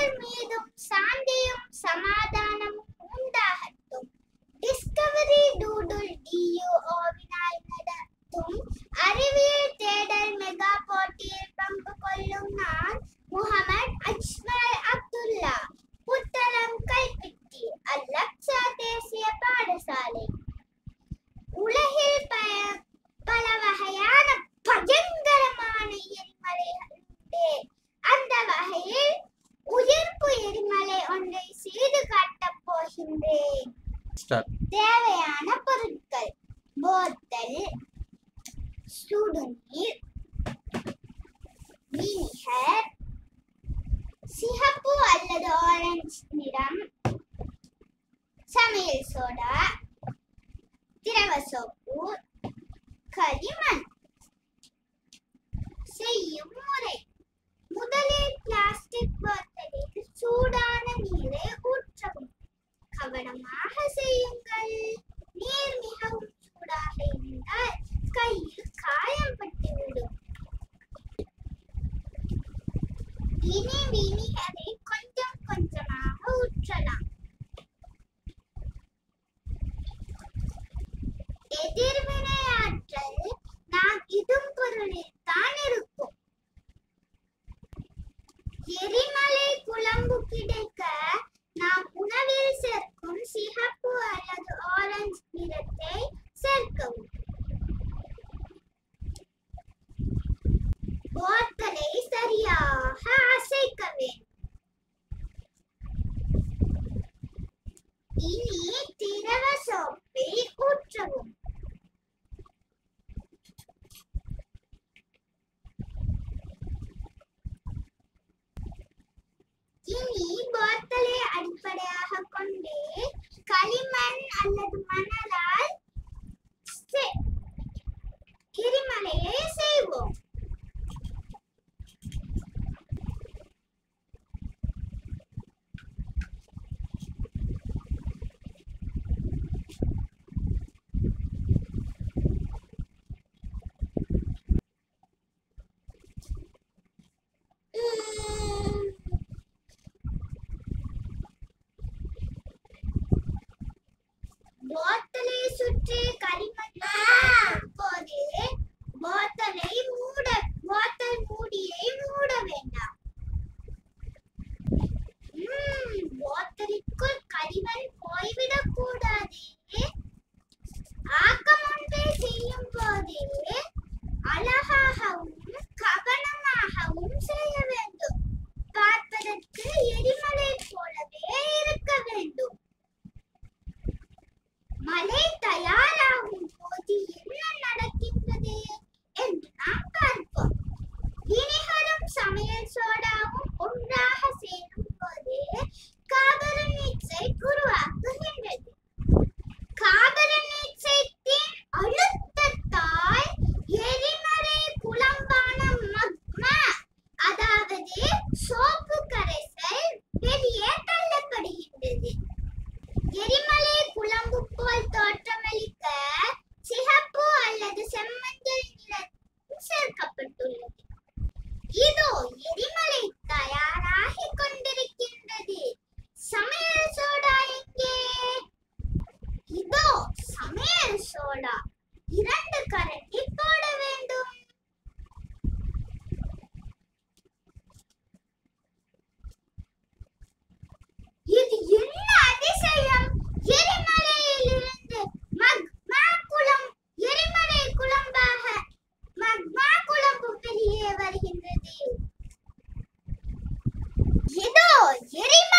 அனைவர் மீதும் சாந்தியும் சமாதானமும் உண்டாகட்டும் டிஸ்கவரி டூடுல் டியூஓவினால் நடத்தும் அறிவியல் தேடல் மெகா போட்டியில் பங்கு கொள்ளும் நான் முகமது அஜ்மல் அப்துல்லா புத்தளம் கல்பிட்டி அல்லக்ஸா தேசிய பாடசாலை உலகில் ப- பல வகையான பயங்கரமான எரிமலைகள் உண்டு அந்த வகையில் உயிர்ப்பு எரிமலை ஒன்றை செய்து காட்டப் போகின்றேன் ஸ்டார்ட் தேவையான பொருட்கள் போத்தல் சுடுநீர் வினிகர் சிகப்பு அல்லது ஆரஞ்சு நிறம் சமையல் சோடா திரவ சோப்பு களிமண் செய்யும் முறை முதலில் பிளாஸ்டிக் பாட்டிலில் சூடான நீரை ஊற்றவும் கவனமாக செய்யுங்கள் நீர் மிகவும் சூடாக இருந்தால் கையில் காயம் பட்டுவிடும் இனி வினிகரை கொஞ்சம் கொஞ்சமாக ஊற்றலாம் எதிர்வினை ஆற்றல் நாம் இடும் பொருளில் தான் இருக்கும் எரிமலை குழம்பு கிடைக்க நாம் உணவில் சேர்க்கும் சிகப்பு அல்லது ஆரஞ்சு நிறத்தை சேர்க்கவும் போத்தலை சரியாக அசைக்க வேண்டும் இனி திரவ சோப்பை ஊற்றவும் இனி போத்தலை அடிப்படையாக கொண்டு களிமண் அல்லது மணலால் செ- எரிமலையை செய்வோம் உம். போத்தலை சுற்றி களிமண் போது போத்தலை மூட போத்தல் மூடியை மூட வேண்டாம் உம், போத்தலுக்குள் களிமண் போய்விடக் கூடாது ஆக்கம் ஒன்றை செய்யும் போது அழகாகவும் கவனமாகவும் செய்ய வேண்டும் பார்ப்பதற்கு எரிமலை போலவே இருக்க வேண்டும் மழை தயாராகும் போது என்ன நடக்கின்றது என்று நாம் பார்ப்போம் வினிகரும் சமையல் சோடாவும் ஒன்றாக சேரும் போது கார்பனீட்சைட் உருவாக்குகின்றது கார்பனீட்சைட்டின் அழுத்தத்தால் எரிமலை குழம்பான மக்மா அதாவது சோப்பு கரைசல் வெளியே தள்ளப்படுகின்றது எரிமலை குழம்பு போல் தோற்றமளிக்க சிகப்பு அல்லது செம்மஞ்சள் நிறம் சேர்க்கப்பட்டுள்ளது இதோ எரிமலை தயாராகிக் கொண்டிருக்கின்றது சமையல் சோடா எங்கே இதோ சமையல் சோடா இரண்டு கரண்டி போட வேண்டும் இது என்ன அதிசயம் எரிமலையிலிருந்து மக்மா குளம் எரிமலை குழம்பாக மக்மா குழம்பு வெளியே வருகின்றது இதோ எரிமலை